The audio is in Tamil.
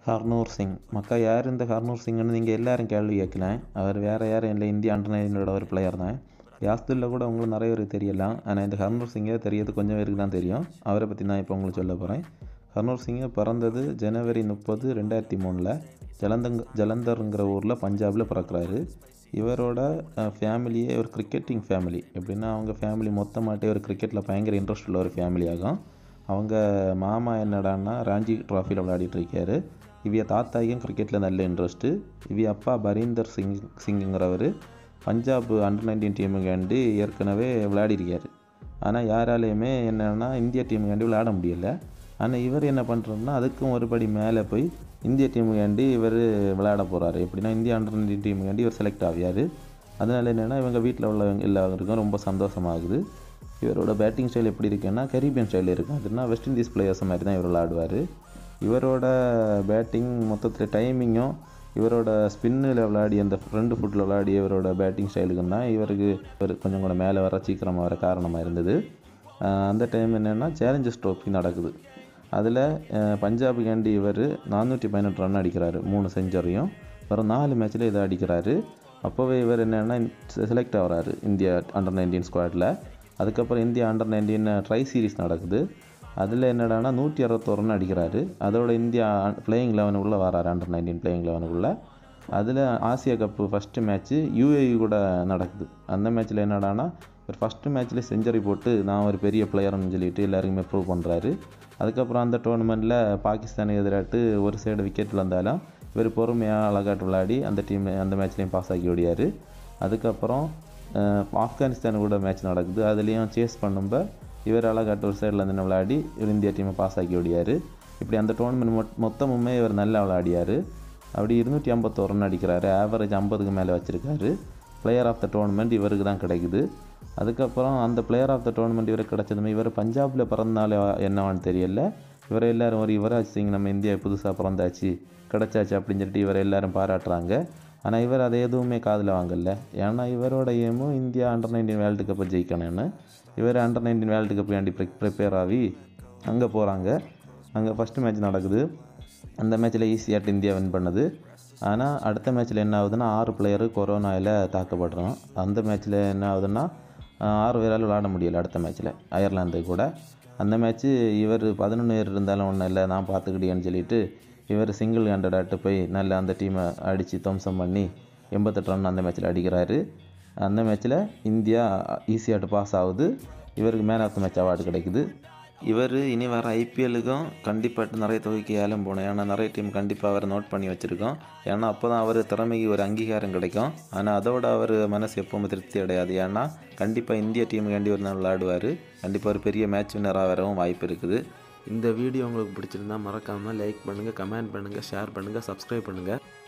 ஹர்னூர் சிங் மக்கா யார் இந்த ஹர்னூர் சிங்னு நீங்கள் எல்லாரும் கேள்வி கேட்கலாம் அவர் வேறு யாரும் இல்லை இந்திய அண்டர் நைன்டீனோட ஒரு பிளேயர் தான் யாஸ்துல்ல கூட உங்களுக்கு நிறைய பேருக்கு தெரியலாம் ஆனால் இந்த ஹர்னூர் சிங்கை தெரியறது கொஞ்சம் பேருக்கு தான் தெரியும் அவரை பற்றி நான் இப்போ உங்களுக்கு சொல்ல போகிறேன் ஹர்னூர் சிங்கை பிறந்தது ஜனவரி முப்பது ரெண்டாயிரத்தி மூணில் ஜலந்தங் ஜலந்தருங்கிற ஊரில் பஞ்சாபில் பிறக்கிறாரு இவரோட ஃபேமிலியே ஒரு கிரிக்கெட்டிங் ஃபேமிலி எப்படின்னா அவங்க ஃபேமிலி மொத்தமாட்டே ஒரு கிரிக்கெட்டில் பயங்கர இன்ட்ரெஸ்ட் உள்ள ஒரு ஃபேமிலி ஆகும் அவங்க மாமா என்னடான்னா ராஞ்சி ட்ராஃபியில் விளையாடிட்டு இருக்காரு இவிய தாத்தாய்க்கும் கிரிக்கெட்டில் நல்ல இன்ட்ரெஸ்ட்டு இவிய அப்பா பரீந்தர் சிங் சிங்குங்கிறவர் பஞ்சாப் அண்டர் நைன்டீன் டீமுக்காண்டி ஏற்கனவே விளையாடிருக்காரு ஆனால் யாராலையுமே என்னென்னா இந்திய டீமுக்காண்டி விளையாட முடியல ஆனால் இவர் என்ன பண்ணுறோம்னா அதுக்கும் ஒரு படி மேலே போய் இந்திய டீமுக்காண்டி இவர் விளையாட போகிறாரு எப்படின்னா இந்திய அண்டர் நைன்டீன் டீமுக்காண்டி இவர் செலக்ட் ஆகியார் அதனால என்னென்னா இவங்க வீட்டில் உள்ளவங்க எல்லாருக்கும் ரொம்ப சந்தோஷமாகுது இவரோட பேட்டிங் ஸ்டைல் எப்படி இருக்குன்னா கரீபியன் ஸ்டைல் இருக்கும் அதுனா வெஸ்ட் இண்டீஸ் பிளேயர்ஸ் மாதிரி தான் இவர் விளையாடுவார் இவரோட பேட்டிங் மொத்தத்தில் டைமிங்கும் இவரோட ஸ்பின்னில் விளையாடி அந்த ஃப்ரண்ட் ஃபுட்டில் விளையாடி இவரோட பேட்டிங் ஸ்டைலுக்கு தான் இவருக்கு இவர் கொஞ்சம் கூட மேலே வர சீக்கிரமாக வர காரணமாக இருந்தது அந்த டைம் என்னென்னா சேலஞ்சஸ் ட்ரோஃபி நடக்குது அதில் பஞ்சாபுக்காண்டி இவர் நானூற்றி பதினெட்டு ரன் அடிக்கிறாரு மூணு செஞ்சுரியும் வெறும் நாலு மேட்ச்சில் இதை அடிக்கிறாரு அப்போவே இவர் என்னென்னா செலக்ட் ஆகிறாரு இந்தியா அண்டர் நைன்டீன் ஸ்குவாடில் அதுக்கப்புறம் India under nineteen tri series நடக்குது அதில் என்னடானா நூற்றி அறுபத்தோரு ரன் அடிக்கிறாரு அதோட இந்தியா பிளேயிங் லெவனுக்குள்ளே வராரு அண்டர் நைன்டீன் பிளேயிங் லெவனுக்குள்ளே அதில் Asia cup first match UAE கூட நடக்குது அந்த மேட்ச்சில் என்னடானா ஒரு ஃபஸ்ட்டு மேட்ச்சில் செஞ்சுரி போட்டு நான் ஒரு பெரிய பிளேயர்னு சொல்லிட்டு எல்லாருக்குமே ப்ரூவ் பண்ணுறாரு அதுக்கப்புறம் அந்த டோர்னமெண்ட்டில் பாகிஸ்தானுக்கு எதிராட்டு ஒரு சைடு விக்கெட் வந்தாலும் இவர் பொறுமையாக அழகாட்டு விளையாடி அந்த டீம் அந்த மேட்ச்லேயும் பாஸ் ஆக்கி ஓடியார் அதுக்கப்புறம் ஆப்கானிஸ்தான் கூட மேட்ச் நடக்குது அதுலேயும் சேஸ் பண்ணும்ப இவர் அழகாட்டு ஒரு சைடில் இருந்து விளையாடி இவர் இந்தியா டீமை பாஸ் ஆக்கி ஓடியார் இப்படி அந்த டோர்னமெண்ட் மொ மொத்தமுமே இவர் நல்லா விளையாடியார் அப்படி இருநூற்றி ஐம்பத்தோரு ரன் அடிக்கிறாரு ஆவரேஜ் ஐம்பதுக்கு மேலே வச்சுருக்காரு பிளேயர் ஆஃப் த டோர்னமெண்ட் இவருக்கு தான் கிடைக்குது அதுக்கப்புறம் அந்த பிளேயர் ஆஃப் த டோர்னமெண்ட் இவருக்கு கிடைச்சதுமே இவர் பஞ்சாபில் பிறந்தனால என்னவான்னு தெரியல இவரை எல்லாரும் ஒரு யுவராஜ் சிங் நம்ம இந்தியா புதுசாக பிறந்தாச்சு கிடச்சாச்சு அப்படின்னு சொல்லிட்டு இவரை எல்லாரும் பாராட்டுறாங்க ஆனால் இவர் அதை எதுவுமே காதில் வாங்கல ஏன்னா இவரோட ஏமும் இந்தியா அண்டர் நைன்டீன் வேர்ல்டு கப்பை ஜெயிக்கணும்னு இவர் அண்டர் நைன்டீன் வேர்ல்டு கப் வேண்டி ப்ரிப்பேர் ஆகி அங்கே போகிறாங்க அங்கே ஃபஸ்ட்டு மேட்ச் நடக்குது அந்த மேட்ச்சில் ஈஸியாட்டு இந்தியா வின் பண்ணுது ஆனால் அடுத்த மேட்ச்சில் என்ன ஆகுதுன்னா ஆறு பிளேயரு கொரோனாவில் தாக்கப்படுறோம் அந்த மேட்ச்சில் என்ன ஆகுதுன்னா ஆறு பேரால் விளாட முடியல அடுத்த மேட்ச்சில் அயர்லாந்து கூட அந்த மேட்ச்சு இவர் பதினொன்று பேர் இருந்தாலும் ஒன்றும் இல்லை நான் பார்த்துக்கிட்டேன்னு சொல்லிட்டு இவர் சிங்கிள் ஹேண்டடாட்டு போய் நல்ல அந்த டீமை அடித்து துவம்சம் பண்ணி எண்பத்தெட்டு ரன் அந்த மேட்ச்சில் அடிக்கிறாரு அந்த மேட்ச்சில் இந்தியா ஈஸியாட்டு பாஸ் ஆகுது இவருக்கு man of the match award கிடைக்குது இவர் இனி வர ஐபிஎல்லுக்கும் கண்டிப்பாக நிறைய தொகைக்கு ஏலம் போகணும் ஏன்னா நிறைய டீம் கண்டிப்பாக அவரை நோட் பண்ணி வச்சுருக்கோம் ஏன்னா அப்போ தான் அவர் திறமைக்கு ஒரு அங்கீகாரம் கிடைக்கும் ஆனால் அதோட அவர் மனசு எப்பவுமே திருப்தி அடையாது ஏன்னா கண்டிப்பாக இந்திய டீமுக்காண்டி ஒரு நாள் விளையாடுவார் கண்டிப்பாக ஒரு பெரிய மேட்ச் வின்னராக வரவும் வாய்ப்பு இருக்குது இந்த வீடியோ உங்களுக்கு பிடிச்சிருந்தா மறக்காமல் லைக் பண்ணுங்கள் கமெண்ட் பண்ணுங்கள் ஷேர் பண்ணுங்கள் சப்ஸ்கிரைப் பண்ணுங்கள்